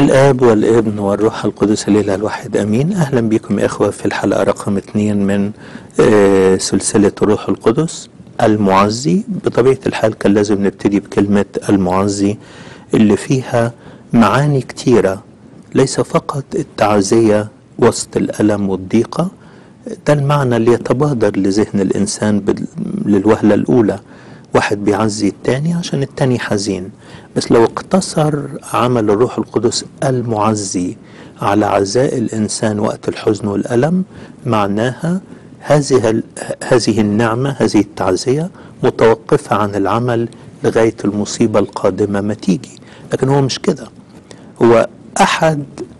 الآب والابن والروح القدس الإله الواحد أمين أهلا بكم يا إخوة في الحلقة رقم اثنين من آه، سلسلة الروح القدس المعزي بطبيعة الحال كان لازم نبتدي بكلمة المعزي اللي فيها معاني كتيرة ليس فقط التعزية وسط الألم والضيقة ده المعنى اللي يتبادر لذهن الإنسان بال- للوهلة الأولى واحد بيعزي التاني عشان التاني حزين بس لو اقتصر عمل الروح القدس المعزي على عزاء الإنسان وقت الحزن والألم معناها هذه ال- هذه النعمة هذه التعزية متوقفة عن العمل لغاية المصيبة القادمة ما تيجي لكن هو مش كده هو أحد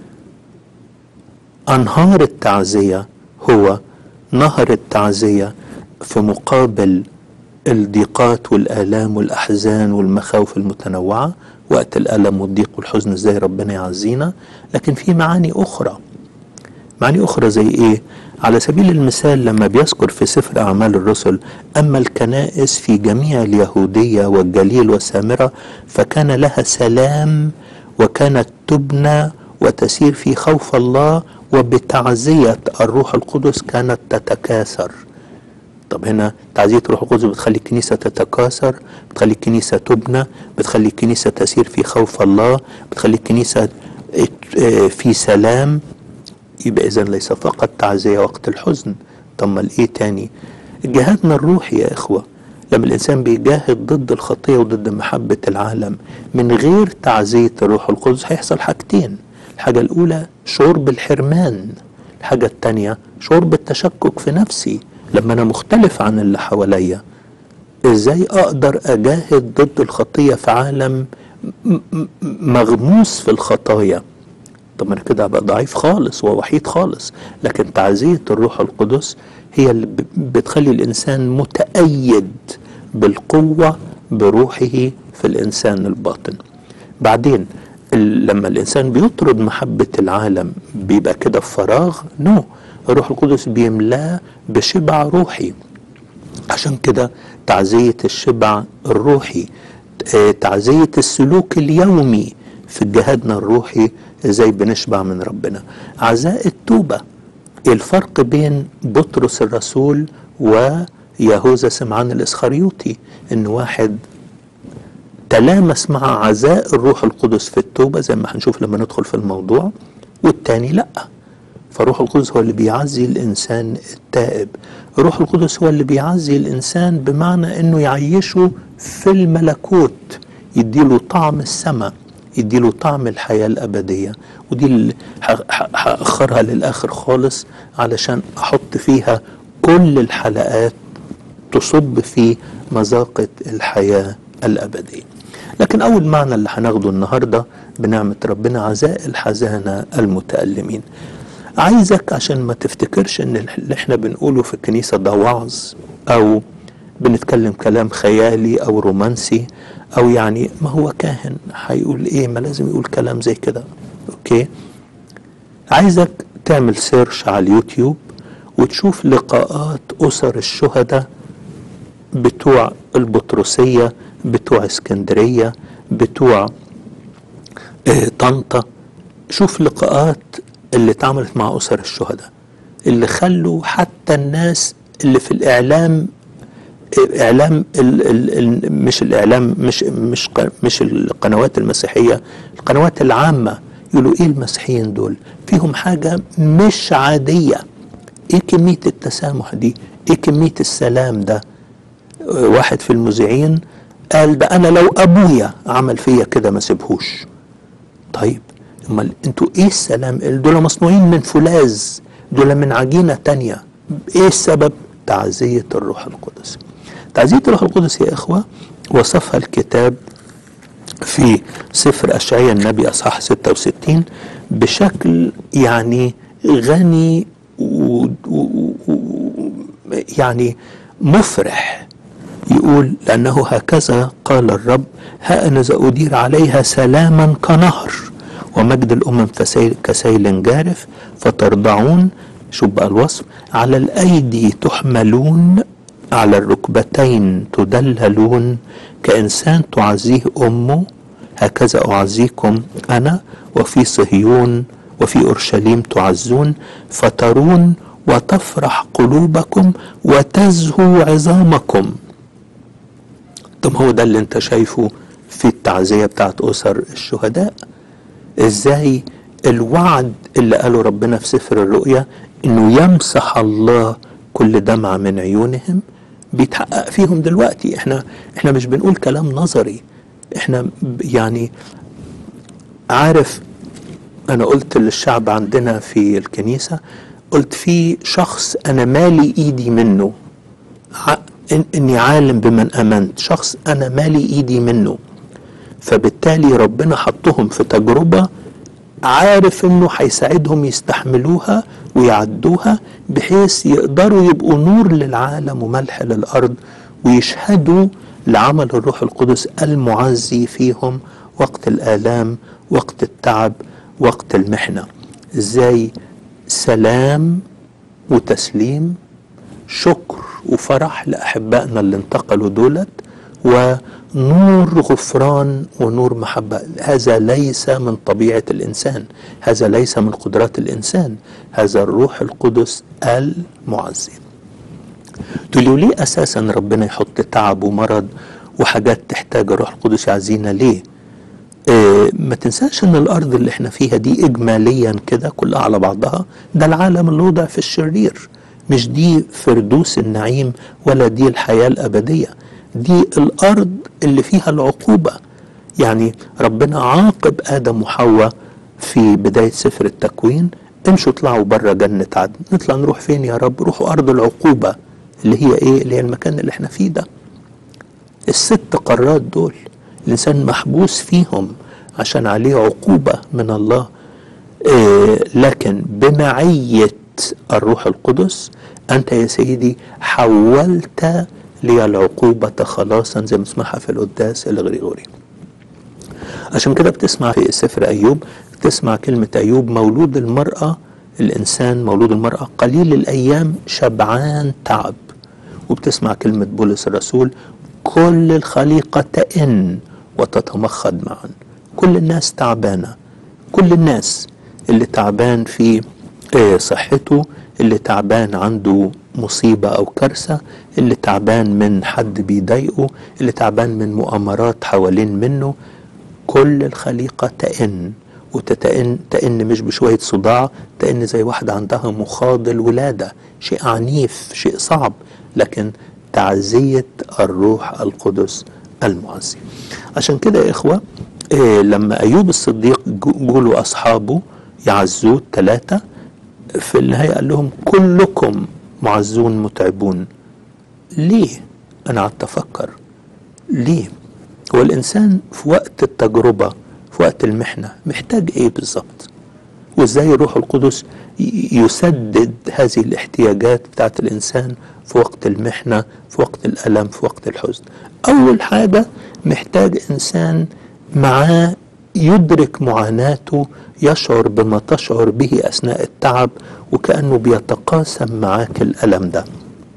أنهار التعزية هو نهر التعزية في مقابل الضيقات والآلام والأحزان والمخاوف المتنوعة وقت الألم والضيق والحزن ازاي ربنا يعزينا لكن في معاني أخرى معاني أخرى زي إيه؟ على سبيل المثال لما بيذكر في سفر أعمال الرسل أما الكنائس في جميع اليهودية والجليل والسامرة فكان لها سلام وكانت تبنى وتسير في خوف الله وبتعزية الروح القدس كانت تتكاثر طب هنا تعزية الروح القدس بتخلي الكنيسة تتكاثر بتخلي الكنيسة تبنى بتخلي الكنيسة تسير في خوف الله بتخلي الكنيسة ات- اه في سلام يبقى إذا ليس فقط تعزية وقت الحزن طب ما ايه تاني جهادنا الروحي يا إخوة لما الإنسان بيجاهد ضد الخطية وضد محبة العالم من غير تعزية الروح القدس هيحصل حاجتين الحاجة الأولى شعور بالحرمان الحاجة التانية شعور بالتشكك في نفسي لما أنا مختلف عن اللي حواليا ازاي اقدر اجاهد ضد الخطيه في عالم م- م- مغموس في الخطايا طب ما انا كده ابقى ضعيف خالص ووحيد خالص لكن تعزيه الروح القدس هي اللي ب- بتخلي الانسان متأيد بالقوه بروحه في الانسان الباطن بعدين ال- لما الانسان بيطرد محبه العالم بيبقى كده في فراغ نو الروح القدس بيملاه بشبع روحي عشان كده تعزية الشبع الروحي آه، تعزية السلوك اليومي في جهادنا الروحي ازاي بنشبع من ربنا عزاء التوبة الفرق بين بطرس الرسول ويهوذا سمعان الإسخريوطي ان واحد تلامس مع عزاء الروح القدس في التوبة زي ما هنشوف لما ندخل في الموضوع والتاني لأ فالروح القدس هو اللي بيعزي الإنسان التائب الروح القدس هو اللي بيعزي الإنسان بمعنى أنه يعيشه في الملكوت يديله طعم السماء يديله طعم الحياة الأبدية ودي اللي ح- ح- هأخرها للآخر خالص علشان أحط فيها كل الحلقات تصب في مذاقة الحياة الأبدية لكن أول معنى اللي هناخده النهاردة بنعمة ربنا عزاء الحزانة المتألمين عايزك عشان ما تفتكرش ان اللي احنا بنقوله في الكنيسة ده وعظ او بنتكلم كلام خيالي او رومانسي او يعني ما هو كاهن هيقول ايه ما لازم يقول كلام زي كده اوكي عايزك تعمل سيرش على اليوتيوب وتشوف لقاءات اسر الشهداء بتوع البطرسية بتوع اسكندرية بتوع آه، طنطا شوف لقاءات اللي اتعملت مع أسر الشهداء اللي خلوا حتى الناس اللي في الإعلام إعلام ال ال ال مش الإعلام مش مش ق- مش القنوات المسيحية القنوات العامة يقولوا إيه المسيحيين دول فيهم حاجة مش عادية إيه كمية التسامح دي إيه كمية السلام ده واحد في المذيعين قال ده انا لو ابويا عمل فيا كده ما سيبهوش طيب امال انتوا ايه السلام دول مصنوعين من فولاذ دول من عجينه تانية ايه السبب تعزيه الروح القدس تعزيه الروح القدس يا اخوه وصفها الكتاب في سفر أشعياء النبي أصحاح 66 بشكل يعني غني و و و يعني مفرح يقول لأنه هكذا قال الرب ها أنا أدير عليها سلاما كنهر ومجد الأمم فسيل كسيل جارف فترضعون شوف بقى الوصف على الأيدي تحملون على الركبتين تدللون كإنسان تعزيه أمه هكذا أعزيكم أنا وفي صهيون وفي أورشليم تعزون فترون وتفرح قلوبكم وتزهو عظامكم طب هو ده اللي انت شايفه في التعزية بتاعت أسر الشهداء ازاي الوعد اللي قاله ربنا في سفر الرؤيا انه يمسح الله كل دمعة من عيونهم بيتحقق فيهم دلوقتي احنا احنا مش بنقول كلام نظري احنا يعني عارف انا قلت للشعب عندنا في الكنيسة قلت في شخص انا مالي ايدي منه إن اني عالم بمن امنت شخص انا مالي ايدي منه فبالتالي ربنا حطهم في تجربة عارف انه هيساعدهم يستحملوها ويعدوها بحيث يقدروا يبقوا نور للعالم وملح للارض ويشهدوا لعمل الروح القدس المعزي فيهم وقت الالام وقت التعب وقت المحنه ازاي سلام وتسليم شكر وفرح لاحبائنا اللي انتقلوا دولت ونور غفران ونور محبه هذا ليس من طبيعه الانسان هذا ليس من قدرات الانسان هذا الروح القدس المعزي تقولوا ليه اساسا ربنا يحط تعب ومرض وحاجات تحتاج الروح القدس يعزينا ليه إيه ما تنساش ان الارض اللي احنا فيها دي اجماليا كده كلها على بعضها ده العالم اللي وضع في الشرير مش دي فردوس النعيم ولا دي الحياة الأبدية دي الأرض اللي فيها العقوبة يعني ربنا عاقب آدم وحواء في بداية سفر التكوين امشوا اطلعوا بره جنة عدن نطلع نروح فين يا رب روحوا أرض العقوبة اللي هي ايه اللي هي المكان اللي احنا فيه ده الست قارات دول الإنسان محبوس فيهم عشان عليه عقوبة من الله إيه لكن بمعية الروح القدس أنت يا سيدي حولت لي العقوبة خلاصا زي ما اسمها في القداس الغريغوري عشان كده بتسمع في سفر أيوب بتسمع كلمة أيوب مولود المرأة الإنسان مولود المرأة قليل الأيام شبعان تعب وبتسمع كلمة بولس الرسول كل الخليقة تئن وتتمخض معا كل الناس تعبانة كل الناس اللي تعبان في صحته اللي تعبان عنده مصيبة أو كارثة اللي تعبان من حد بيضايقه اللي تعبان من مؤامرات حوالين منه كل الخليقة تئن وتتئن تئن مش بشوية صداع تئن زي واحدة عندها مخاض الولادة شيء عنيف شيء صعب لكن تعزية الروح القدس المعزي عشان كده يا إخوة إيه لما أيوب الصديق جولوا أصحابه يعزوه ثلاثة في النهاية قال لهم كلكم معزون متعبون ليه أنا قعدت أفكر ليه هو الإنسان في وقت التجربة في وقت المحنة محتاج إيه بالظبط وإزاي الروح القدس يسدد هذه الاحتياجات بتاعت الإنسان في وقت المحنة في وقت الألم في وقت الحزن أول حاجة محتاج إنسان معاه يدرك معاناته يشعر بما تشعر به اثناء التعب وكانه بيتقاسم معاك الالم ده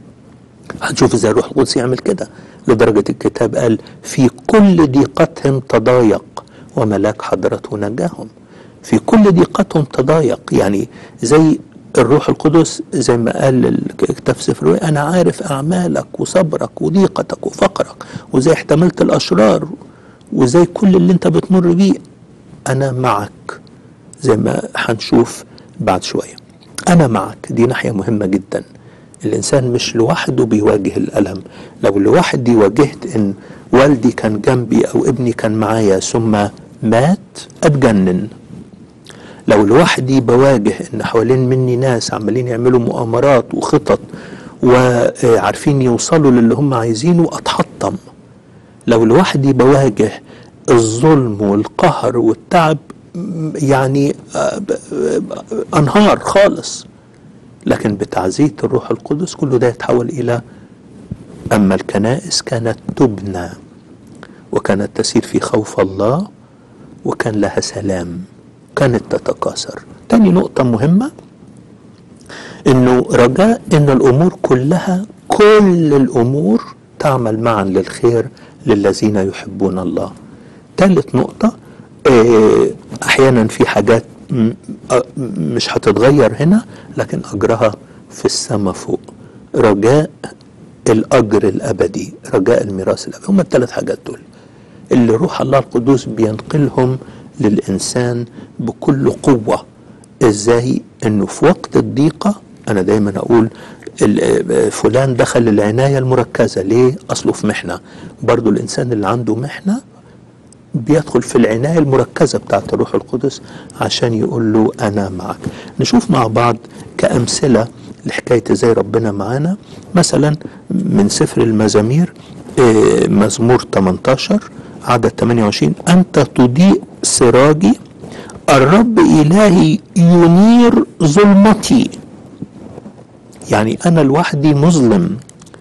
هنشوف ازاي الروح القدس يعمل كده لدرجه الكتاب قال في كل ضيقتهم تضايق وملاك حضرته نجاهم في كل ضيقتهم تضايق يعني زي الروح القدس زي ما قال الكتاب في سفر انا عارف اعمالك وصبرك وضيقتك وفقرك وزي احتملت الاشرار وزي كل اللي انت بتمر بيه انا معك زي ما هنشوف بعد شويه انا معك دي ناحيه مهمه جدا الانسان مش لوحده بيواجه الالم لو لوحدي واجهت ان والدي كان جنبي او ابني كان معايا ثم مات اتجنن لو لوحدي بواجه ان حوالين مني ناس عمالين يعملوا مؤامرات وخطط وعارفين يوصلوا للي هم عايزينه اتحطم لو لوحدي بواجه الظلم والقهر والتعب يعني انهار خالص لكن بتعزية الروح القدس كل ده يتحول إلى أما الكنائس كانت تبنى وكانت تسير في خوف الله وكان لها سلام كانت تتكاثر تاني نقطة مهمة انه رجاء ان الامور كلها كل الامور تعمل معا للخير للذين يحبون الله ثالث نقطة آه، أحيانا في حاجات م- آه، مش هتتغير هنا لكن أجرها في السماء فوق رجاء الأجر الأبدي رجاء الميراث الأبدي هم الثلاث حاجات دول اللي روح الله القدوس بينقلهم للإنسان بكل قوة إزاي إنه في وقت الضيقة أنا دايما أقول ال- فلان دخل العناية المركزة ليه؟ أصله في محنة برضو الإنسان اللي عنده محنة بيدخل في العناية المركزة بتاعت الروح القدس عشان يقول له أنا معك نشوف مع بعض كأمثلة لحكاية ازاي ربنا معانا مثلا من سفر المزامير آه، مزمور 18 عدد 28 أنت تضيء سراجي الرب إلهي ينير ظلمتي يعني أنا لوحدي مظلم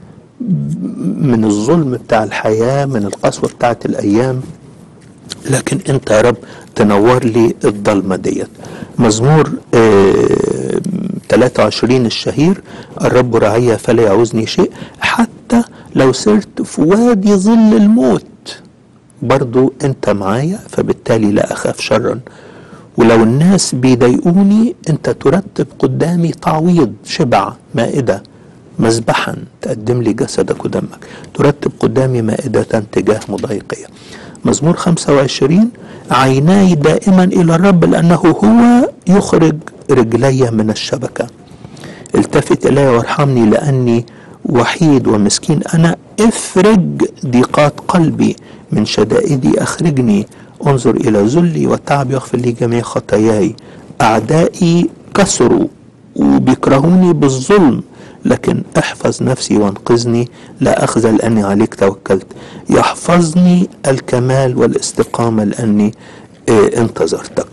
من الظلم بتاع الحياة من القسوة بتاعت الأيام لكن انت يا رب تنور لي الضلمه ديت مزمور آه 23 الشهير الرب رعي فلا يعوزني شيء حتى لو سرت في وادي ظل الموت برضو انت معايا فبالتالي لا اخاف شرا ولو الناس بيضايقوني انت ترتب قدامي تعويض شبع مائده مذبحا تقدم لي جسدك ودمك ترتب قدامي مائدة تجاه مضايقية مزمور 25 عيناي دائما إلى الرب لأنه هو يخرج رجلي من الشبكة التفت إلي وارحمني لأني وحيد ومسكين أنا افرج ضيقات قلبي من شدائدي أخرجني انظر إلى ذلي وتعبي واغفر لي جميع خطاياي أعدائي كسروا وبيكرهوني بالظلم لكن احفظ نفسي وانقذني لا اخزى لاني عليك توكلت يحفظني الكمال والاستقامه لاني آه انتظرتك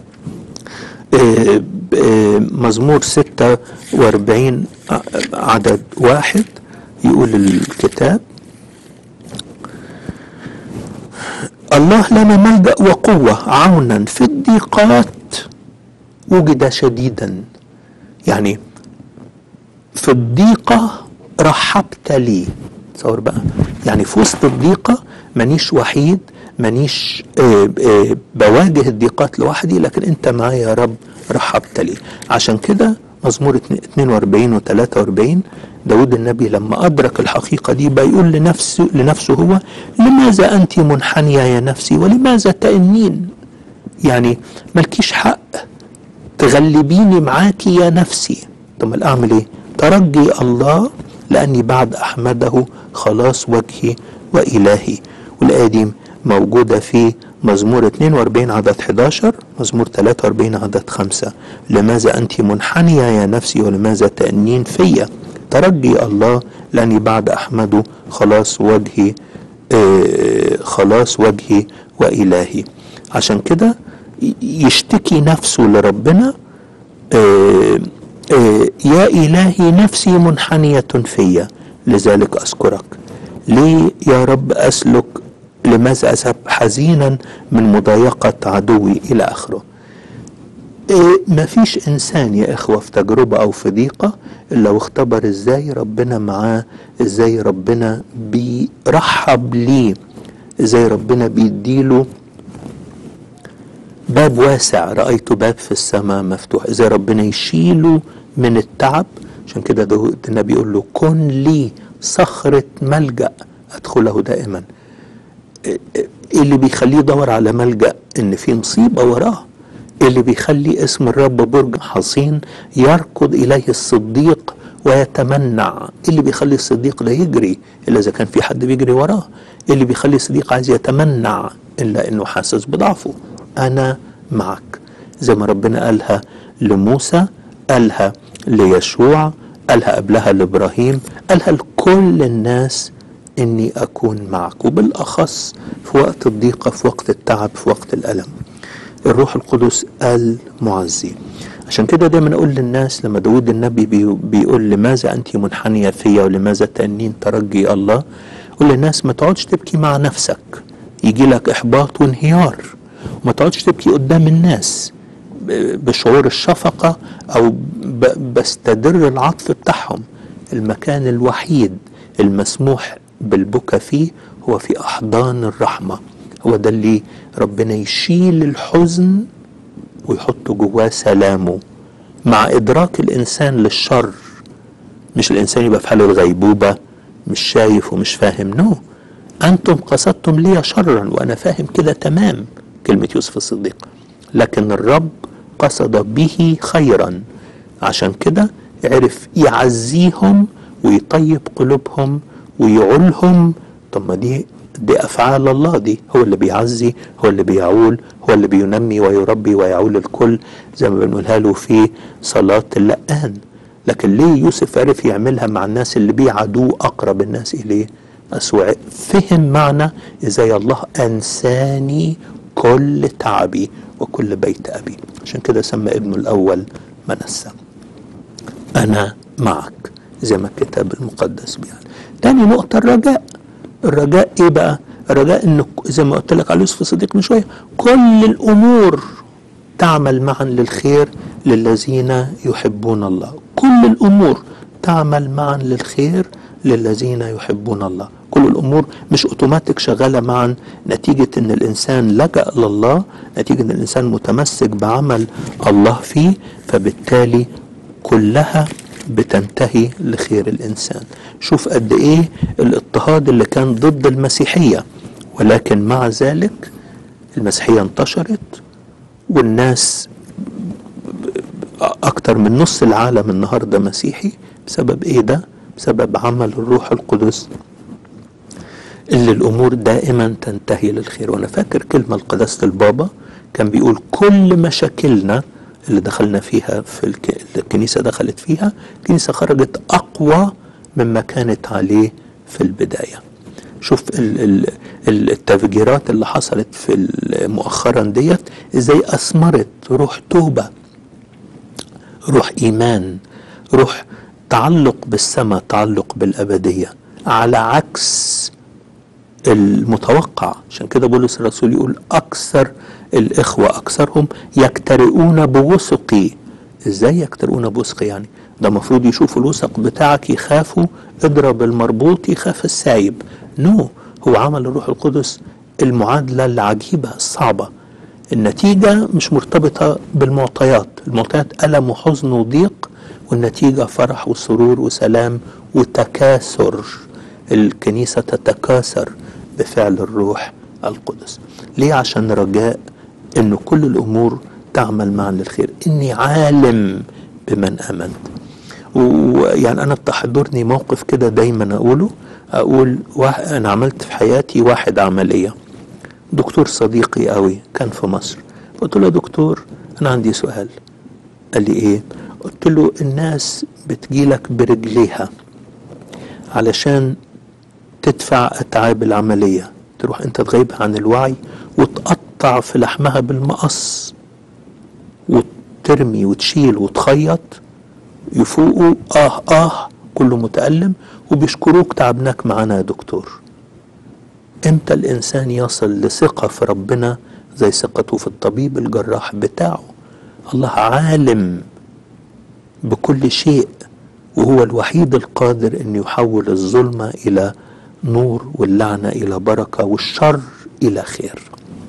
آه آه مزمور 46 عدد واحد يقول الكتاب الله لنا ملجأ وقوة عونا في الضيقات وجد شديدا يعني في الضيقة رحبت لي تصور بقى يعني في وسط الضيقة مانيش وحيد مانيش آه آه بواجه الضيقات لوحدي لكن انت معايا يا رب رحبت لي عشان كده مزمور 42 و 43 داود النبي لما أدرك الحقيقة دي بيقول لنفسه, لنفسه هو لماذا أنت منحنية يا نفسي ولماذا تأنين يعني ملكيش حق تغلبيني معاكي يا نفسي طب أعمل ايه ترجي الله لأني بعد أحمده خلاص وجهي وإلهي والآية دي موجودة في مزمور 42 عدد 11 مزمور 43 عدد 5 لماذا أنت منحنية يا نفسي ولماذا تأنين فيا ترجي الله لأني بعد أحمده خلاص وجهي آه خلاص وجهي وإلهي عشان كده يشتكي نفسه لربنا آه آه يا إلهي نفسي منحنية فيا لذلك أذكرك ليه يا رب أسلك لماذا أذهب حزينا من مضايقة عدوي إلى آخره إيه ما فيش إنسان يا إخوة في تجربة أو في ضيقة إلا واختبر إزاي ربنا معاه إزاي ربنا بيرحب ليه إزاي ربنا بيديله باب واسع رأيت باب في السماء مفتوح إزاي ربنا يشيله من التعب عشان كده داود النبي يقول له كن لي صخرة ملجأ أدخله دائما إيه اللي بيخليه يدور على ملجأ إن في مصيبة وراه اللي بيخلي اسم الرب برج حصين يركض إليه الصديق ويتمنع اللي بيخلي الصديق ده يجري إلا إذا كان في حد بيجري وراه اللي بيخلي الصديق عايز يتمنع إلا إنه حاسس بضعفه أنا معك زي ما ربنا قالها لموسى قالها ليشوع قالها قبلها لإبراهيم قالها لكل الناس إني أكون معك وبالأخص في وقت الضيقة في وقت التعب في وقت الألم الروح القدس المعزي عشان كده دايما اقول للناس لما داود النبي بيقول لماذا انت منحنيه فيا ولماذا تانين ترجي الله قول للناس ما تقعدش تبكي مع نفسك يجي لك احباط وانهيار وما تقعدش تبكي قدام الناس بشعور الشفقه او بستدر العطف بتاعهم المكان الوحيد المسموح بالبكا فيه هو في احضان الرحمه هو ده اللي ربنا يشيل الحزن ويحط جواه سلامه مع إدراك الإنسان للشر مش الإنسان يبقى في حالة غيبوبة مش شايف ومش فاهم نو أنتم قصدتم لي شرا وأنا فاهم كده تمام كلمة يوسف الصديق لكن الرب قصد به خيرا عشان كده عرف يعزيهم ويطيب قلوبهم ويعولهم طب ما دي دي افعال الله دي هو اللي بيعزي هو اللي بيعول هو اللي بينمي ويربي ويعول الكل زي ما بنقولها له في صلاه اللقان لكن ليه يوسف عرف يعملها مع الناس اللي بيعادوه اقرب الناس اليه أسوأ فهم معنى ازاي الله انساني كل تعبي وكل بيت ابي عشان كده سمى ابنه الاول منسى انا معك زي ما الكتاب المقدس بيقول تاني نقطة الرجاء الرجاء ايه بقى الرجاء انه زي ما قلت لك على يوسف الصديق من شوية كل الامور تعمل معا للخير للذين يحبون الله كل الامور تعمل معا للخير للذين يحبون الله كل الامور مش اوتوماتيك شغاله معا نتيجه ان الانسان لجا لله نتيجه ان الانسان متمسك بعمل الله فيه فبالتالي كلها بتنتهي لخير الانسان شوف قد ايه الاضطهاد اللي كان ضد المسيحيه ولكن مع ذلك المسيحيه انتشرت والناس اكتر من نص العالم النهارده مسيحي بسبب ايه ده بسبب عمل الروح القدس اللي الامور دائما تنتهي للخير وانا فاكر كلمه لقداسه البابا كان بيقول كل مشاكلنا اللي دخلنا فيها في الك... الكنيسه دخلت فيها الكنيسه خرجت اقوى مما كانت عليه في البدايه شوف ال... ال... التفجيرات اللي حصلت في مؤخرا ديت ازاي اثمرت روح توبه روح ايمان روح تعلق بالسماء تعلق بالابديه على عكس المتوقع عشان كده بولس الرسول يقول اكثر الاخوه اكثرهم يكترئون بوثقي ازاي يكترئون بوثقي يعني ده المفروض يشوفوا الوثق بتاعك يخافوا اضرب المربوط يخاف السايب نو no. هو عمل الروح القدس المعادله العجيبه الصعبه النتيجه مش مرتبطه بالمعطيات المعطيات الم وحزن وضيق والنتيجه فرح وسرور وسلام وتكاثر الكنيسه تتكاثر بفعل الروح القدس ليه عشان رجاء ان كل الامور تعمل معا للخير اني عالم بمن امنت ويعني انا بتحضرني موقف كده دايما اقوله اقول واحد انا عملت في حياتي واحد عمليه دكتور صديقي قوي كان في مصر قلت له يا دكتور انا عندي سؤال قال لي ايه قلت له الناس بتجيلك برجليها علشان تدفع اتعاب العمليه تروح انت تغيبها عن الوعي وتقطع في لحمها بالمقص وترمي وتشيل وتخيط يفوقوا اه اه كله متألم وبيشكروك تعبناك معانا يا دكتور امتى الانسان يصل لثقة في ربنا زي ثقته في الطبيب الجراح بتاعه الله عالم بكل شيء وهو الوحيد القادر ان يحول الظلمة الى نور واللعنة الى بركة والشر الى خير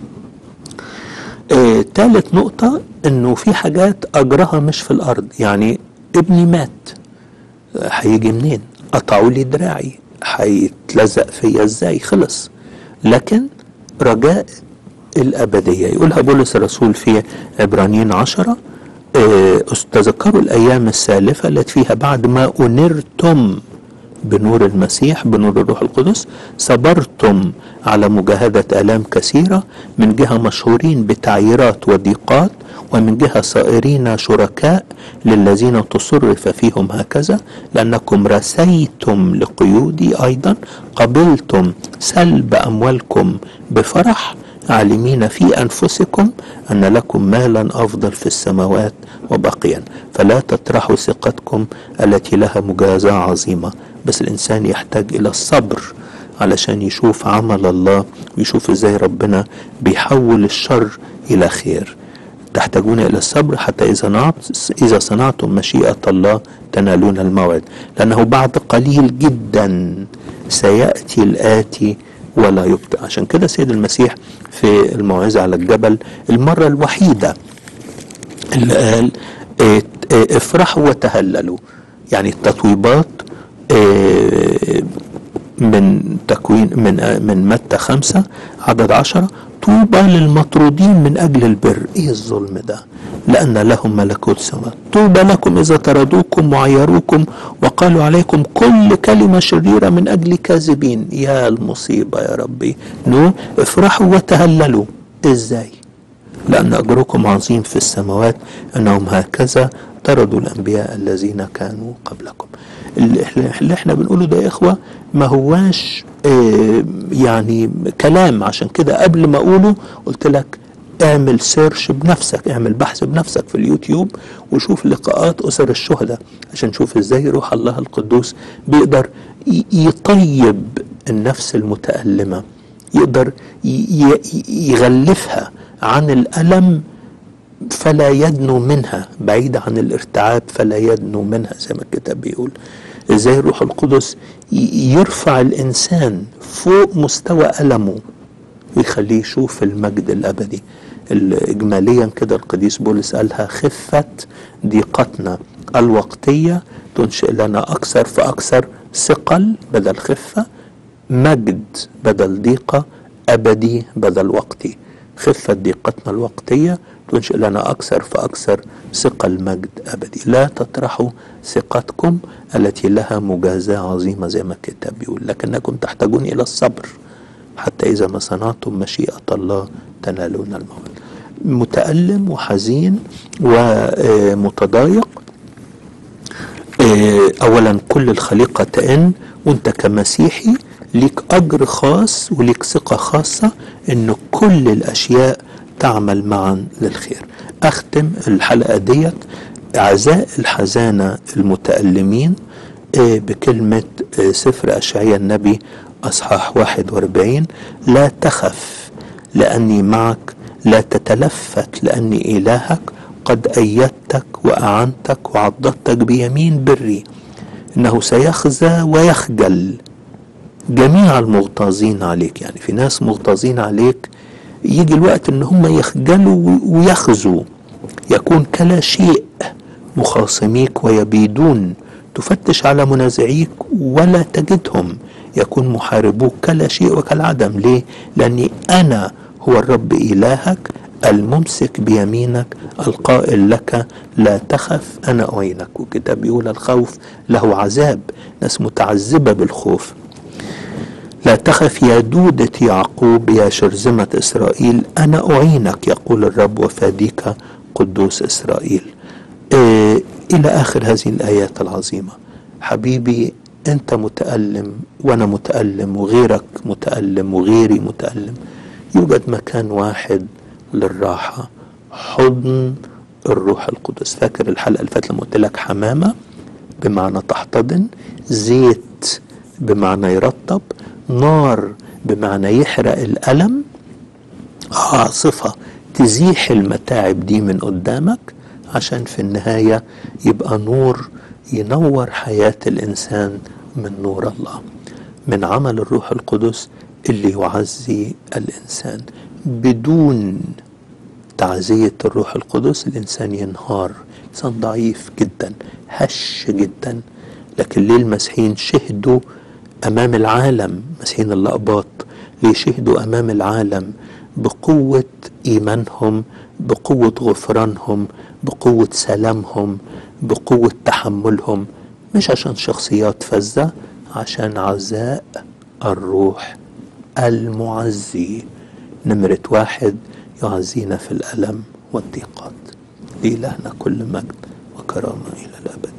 آه، تالت نقطة انه في حاجات اجرها مش في الارض يعني ابني مات هيجي منين قطعوا لي دراعي هيتلزق فيا ازاي خلص لكن رجاء الأبدية يقولها بولس الرسول في عبرانيين عشرة اه تذكروا الأيام السالفة التي فيها بعد ما أنرتم بنور المسيح بنور الروح القدس صبرتم على مجاهدة آلام كثيرة من جهة مشهورين بتعييرات وضيقات ومن جهة صائرين شركاء للذين تصرف فيهم هكذا لأنكم رسيتم لقيودي أيضا قبلتم سلب أموالكم بفرح عالمين في أنفسكم أن لكم مالا أفضل في السماوات وبقيا فلا تطرحوا ثقتكم التي لها مجازاة عظيمة بس الإنسان يحتاج إلى الصبر علشان يشوف عمل الله ويشوف ازاي ربنا بيحول الشر إلى خير تحتاجون إلى الصبر حتى إذا نعت إذا صنعتم مشيئة الله تنالون الموعد لأنه بعد قليل جدا سيأتي الآتي ولا يبطئ عشان كده سيد المسيح في الموعظة على الجبل المرة الوحيدة اللي قال اه اه افرحوا وتهللوا يعني التطويبات اه من تكوين من من متى خمسة عدد عشرة طوبى للمطرودين من أجل البر إيه الظلم ده لأن لهم ملكوت السماء طوبى لكم إذا طردوكم وعيروكم وقالوا عليكم كل كلمة شريرة من أجل كاذبين يا المصيبة يا ربي نو افرحوا وتهللوا إزاي لأن أجركم عظيم في السماوات أنهم هكذا طردوا الأنبياء الذين كانوا قبلكم اللي احنا بنقوله ده يا إخوة ما هواش اه يعني كلام عشان كده قبل ما أقوله قلت لك اعمل سيرش بنفسك اعمل بحث بنفسك في اليوتيوب وشوف لقاءات أسر الشهداء عشان شوف ازاي روح الله القدوس بيقدر يطيب النفس المتألمة يقدر يغلفها عن الألم فلا يدنو منها بعيد عن الارتعاب فلا يدنو منها زي ما الكتاب بيقول ازاي الروح القدس يرفع الانسان فوق مستوى ألمه ويخليه يشوف المجد الأبدي إجماليا كده القديس بولس قالها خفة ضيقتنا الوقتية تنشئ لنا أكثر فأكثر ثقل بدل خفة مجد بدل ضيقة أبدي بدل وقتي خفة ضيقتنا الوقتية تنشئ لنا أكثر فأكثر ثقل مجد أبدي لا تطرحوا ثقتكم التي لها مجازاة عظيمة زي ما الكتاب بيقول لكنكم تحتاجون إلى الصبر حتى إذا ما صنعتم مشيئة الله تنالون الموت متألم وحزين ومتضايق أولا كل الخليقة تئن وانت كمسيحي ليك أجر خاص وليك ثقة خاصة أن كل الأشياء تعمل معا للخير أختم الحلقة ديت عزاء الحزانة المتألمين بكلمة سفر أشعياء النبي أصحاح 41 لا تخف لأني معك لا تتلفت لأني إلهك قد أيدتك وأعنتك وعضدتك بيمين بري إنه سيخزى ويخجل جميع المغتاظين عليك يعني في ناس مغتاظين عليك يجي الوقت ان هم يخجلوا ويخزوا يكون كلا شيء مخاصميك ويبيدون تفتش على منازعيك ولا تجدهم يكون محاربوك كلا شيء وكالعدم ليه لاني انا هو الرب الهك الممسك بيمينك القائل لك لا تخف انا اعينك والكتاب بيقول الخوف له عذاب ناس متعذبه بالخوف لا تخف يا دودة يعقوب يا شرذمة إسرائيل أنا أعينك يقول الرب وفاديك قدوس إسرائيل إيه إلى آخر هذه الآيات العظيمة حبيبي أنت متألم وأنا متألم وغيرك متألم وغيري متألم يوجد مكان واحد للراحة حضن الروح القدس فاكر الحلقة اللي فاتت لما قلت لك حمامة بمعنى تحتضن زيت بمعنى يرطب نار بمعنى يحرق الألم عاصفة تزيح المتاعب دي من قدامك عشان في النهاية يبقى نور ينور حياة الإنسان من نور الله من عمل الروح القدس اللي يعزي الإنسان بدون تعزية الروح القدس الإنسان ينهار إنسان ضعيف جدا هش جدا لكن ليه المسيحيين شهدوا أمام العالم مسيحيين الأقباط ليه شهدوا أمام العالم بقوة إيمانهم بقوة غفرانهم بقوة سلامهم بقوة تحملهم مش عشان شخصيات فذة عشان عزاء الروح المعزي نمرة واحد يعزينا في الألم والضيقات لإلهنا كل مجد وكرامة إلى الأبد